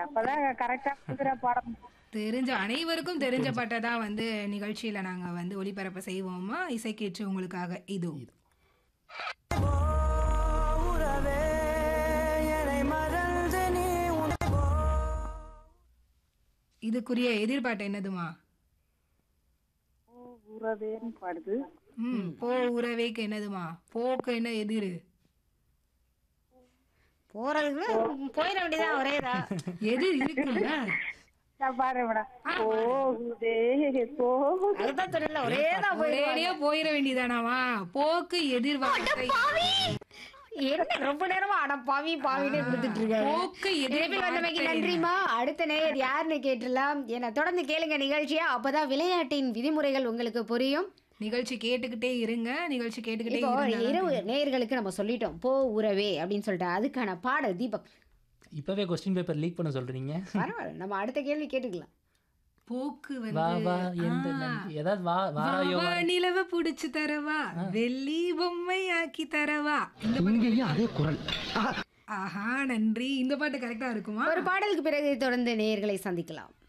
அப்பதான் கரெக்டா புதுர பாடம் தெரிஞ்ச அனைவருக்கும் தெரிஞ்ச பாட்டை தான் வந்து நிகழ்ச்சியில நாங்க வந்து ஒளிபரப்பு செய்வோமா இசைக்கேற்று உங்களுக்காக இது இதுக்குரிய எதிர்பார்ட்டு என்னதுமா உறவேன்னு பாடுது ம் போ உறவேக்கு என்னதுமா போக்கு என்ன எதிர் போறதுக்கு போயிட வேண்டியதான் ஒரே இதா எதிர் இருக்குல்ல நான் பாடுறேன் மேடம் போகுதே போகுது அதுதான் தெரியல ஒரே தான் போயிடுவாங்க ஒரேடியா போயிட வேண்டியதானாமா போக்கு எதிர்வார்த்தை என்ன ரொம்ப நேரமா அட பாவி பாவினே கொடுத்துட்டு இருக்காரு போக்கு இணைப்பில் வந்தமைக்கு எதிர்வார்த்தை நன்றிமா அடுத்த நேயர் யாருன்னு கேட்டுலாம் என தொடர்ந்து கேளுங்க நிகழ்ச்சியா அப்பதான் விளையாட்டின் விதிமுறைகள் உங்களுக்கு புரியும் நிகழ்ச்சி கேட்டுக்கிட்டே இருங்க நிகழ்ச்சி கேட்டுக்கிட்டே இப்போ இருந்தா இரவு நேயர்களுக்கு நம்ம சொல்லிட்டோம் போ உறவே அப்படின்னு சொல்லிட்டு அதுக்கான பாடல் தீபக் இப்பவே கொஸ்டின் பேப்பர் லீக் பண்ண சொல்றீங்க பரவாயில்ல நம்ம அடுத்த கேள்வி கேட்டுக்கலாம் போக்கு வா வந்து வா எந்த ஆ. நன்றி. ஏதாவது வா வாராயோ வா, நிலவ புடிச்சு தரவா வெள்ளி பொம்மை ஆக்கி தரவா இந்த பாட்டு அதே குரல் ஆஹா நன்றி இந்த பாட்டு கரெக்டா இருக்குமா ஒரு பாடலுக்கு பிறகு தொடர்ந்து நேயர்களை சந்திக்கலாம்